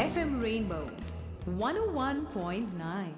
FM Rainbow 101.9.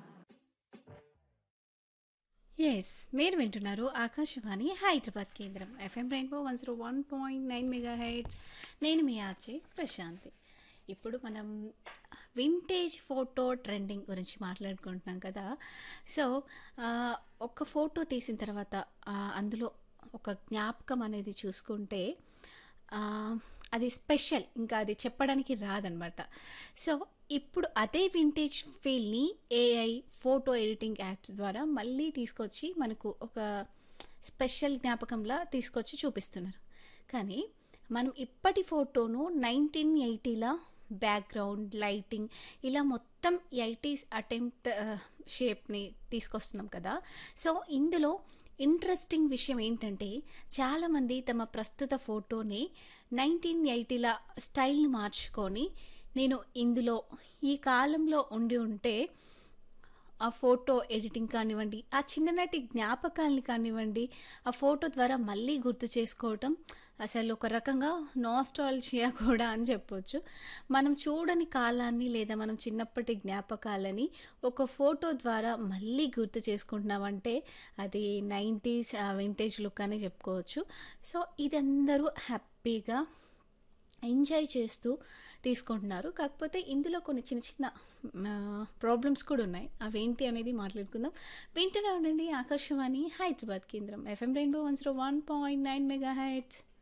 Yes మీరు వింటున్నారు ఆకాశవాణి హైదరాబాద్ కేంద్రం FM rainbow one zero one point nine mega heads నేను మీ ఆచే ప్రశాంతి ఇప్పుడు మనం వింటేజ్ ఫోటో ట్రెండింగ్ గురించి మాట్లాడుకుంటున్నాం కదా సో ఆ, ఒక ఫోటో తీసిన తర్వాత ఆ, అందులో ఒక జ్ఞాపకం అనేది చూసుకుంటే ఆ, అది స్పెషల్ ఇంకా అది చెప్పడానికి రాదనమాట సో ఇప్పుడు అదే వింటేజ్ ఫీల్ని ఏఐ ఫోటో ఎడిటింగ్ యాప్స్ ద్వారా మళ్ళీ తీసుకొచ్చి మనకు ఒక స్పెషల్ జ్ఞాపకంలా తీసుకొచ్చి చూపిస్తున్నారు కానీ మనం ఇప్పటి ఫోటోను నైన్టీన్ ఎయిటీలా బ్యాక్గ్రౌండ్ లైటింగ్ ఇలా మొత్తం ఎయిటీస్ అటెంప్ట్ షేప్ని తీసుకొస్తున్నాం కదా సో ఇందులో ఇంట్రెస్టింగ్ విషయం ఏంటంటే చాలామంది తమ ప్రస్తుత ఫోటోని నైన్టీన్ ఎయిటీల స్టైల్ని మార్చుకొని నేను ఇందులో ఈ కాలంలో ఉండి ఉంటే ఆ ఫోటో ఎడిటింగ్ కానివ్వండి ఆ చిన్ననాటి జ్ఞాపకాలని కానివ్వండి ఆ ఫోటో ద్వారా మళ్ళీ గుర్తు చేసుకోవటం అసలు ఒక రకంగా నాస్టాలజియా కూడా అని చెప్పొచ్చు మనం చూడని కాలాన్ని లేదా మనం చిన్నప్పటి జ్ఞాపకాలని ఒక ఫోటో ద్వారా మళ్ళీ గుర్తు చేసుకుంటున్నామంటే అది నైంటీస్ వింటేజ్ లుక్ అని చెప్పుకోవచ్చు సో ఇది అందరూ హ్యాపీగా ఎంజాయ్ చేస్తూ తీసుకుంటున్నారు కాకపోతే ఇందులో కొన్ని చిన్న చిన్న ప్రాబ్లమ్స్ కూడా ఉన్నాయి అవేంటి అనేది మాట్లాడుకుందాం వింటూనే ఉండండి ఆకాశవాణి హైదరాబాద్ కేంద్రం FM rainbow one zero one point nine mega heights